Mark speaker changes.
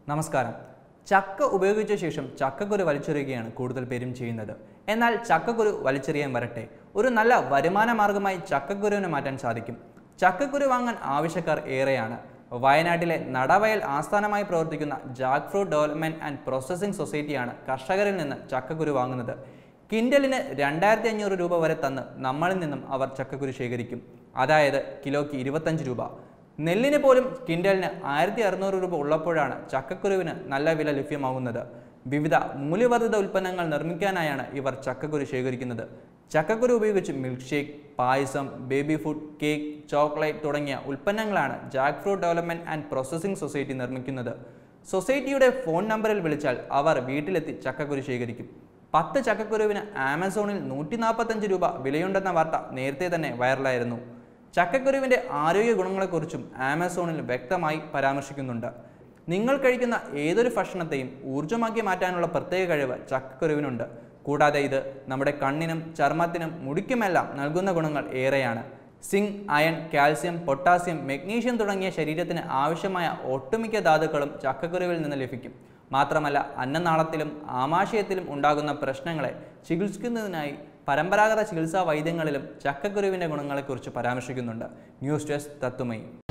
Speaker 1: നമസ്കാരം ചക്ക ഉപയോഗിച്ച ശേഷം ചക്കക്കുരു വലിച്ചെറിയുകയാണ് കൂടുതൽ പേരും ചെയ്യുന്നത് എന്നാൽ ചക്കക്കുരു വലിച്ചെറിയാൻ വരട്ടെ ഒരു നല്ല വരുമാന മാർഗമായി ചക്കക്കുരുവിനെ മാറ്റാൻ സാധിക്കും ചക്കക്കുരു വാങ്ങാൻ ആവശ്യക്കാർ ഏറെയാണ് വയനാട്ടിലെ നടവയൽ ആസ്ഥാനമായി പ്രവർത്തിക്കുന്ന jackfruit development and processing സൊസൈറ്റിയാണ് കർഷകരിൽ നിന്ന് ചക്കക്കുരു വാങ്ങുന്നത് കിൻഡലിന് രണ്ടായിരത്തി അഞ്ഞൂറ് രൂപ വരെ തന്ന് നമ്മളിൽ നിന്നും അവർ ചക്കക്കുരു ശേഖരിക്കും അതായത് കിലോയ്ക്ക് ഇരുപത്തഞ്ച് രൂപ നെല്ലിന് പോലും കിൻഡലിന് ആയിരത്തി അറുന്നൂറ് രൂപ ഉള്ളപ്പോഴാണ് ചക്കക്കുരുവിന് നല്ല വില ലഭ്യമാകുന്നത് വിവിധ മൂല്യവർദ്ധിത ഉൽപ്പന്നങ്ങൾ നിർമ്മിക്കാനായാണ് ഇവർ ചക്കക്കുരു ശേഖരിക്കുന്നത് ചക്കക്കുരു ഉപയോഗിച്ച് milkshake payasam baby food cake chocolate തുടങ്ങിയ ഉൽപ്പന്നങ്ങളാണ് jackfruit development and processing society നിർമ്മിക്കുന്നത് സൊസൈറ്റിയുടെ ഫോൺ നമ്പറിൽ വിളിച്ചാൽ അവർ വീട്ടിലെത്തി ചക്കക്കുരു ശേഖരിക്കും പത്ത് ചക്കക്കുരുവിന് ആമസോണിൽ നൂറ്റി നാൽപ്പത്തഞ്ച് രൂപ വിലയുണ്ടെന്ന വാർത്ത നേരത്തെ തന്നെ വൈറലായിരുന്നു ചക്കക്കുരുവിൻ്റെ ആരോഗ്യ ഗുണങ്ങളെക്കുറിച്ചും ആമസോണിൽ വ്യക്തമായി പരാമർശിക്കുന്നുണ്ട് നിങ്ങൾ കഴിക്കുന്ന ഏതൊരു ഭക്ഷണത്തെയും ഊർജ്ജമാക്കി മാറ്റാനുള്ള പ്രത്യേക കഴിവ് ചക്കക്കുരുവിനുണ്ട് കൂടാതെ ഇത് നമ്മുടെ കണ്ണിനും ചർമ്മത്തിനും മുടിക്കുമെല്ലാം നൽകുന്ന ഗുണങ്ങൾ ഏറെയാണ് zinc iron calcium potassium magnesium തുടങ്ങിയ ശരീരത്തിന് ആവശ്യമായ ഒട്ടുമിക്ക ധാതുക്കളും ചക്കക്കുരുവിൽ നിന്ന് ലഭിക്കും മാത്രമല്ല അന്നനാളത്തിലും ആമാശയത്തിലും ഉണ്ടാകുന്ന പ്രശ്നങ്ങളെ ചികിത്സിക്കുന്നതിനായി പരമ്പരാഗത ചികിത്സാ വൈദ്യങ്ങളിലും ചക്കക്കുരുവിൻ്റെ ഗുണങ്ങളെക്കുറിച്ച് പരാമർശിക്കുന്നുണ്ട് ന്യൂസ് ഡെസ്ക് തത്തുമയി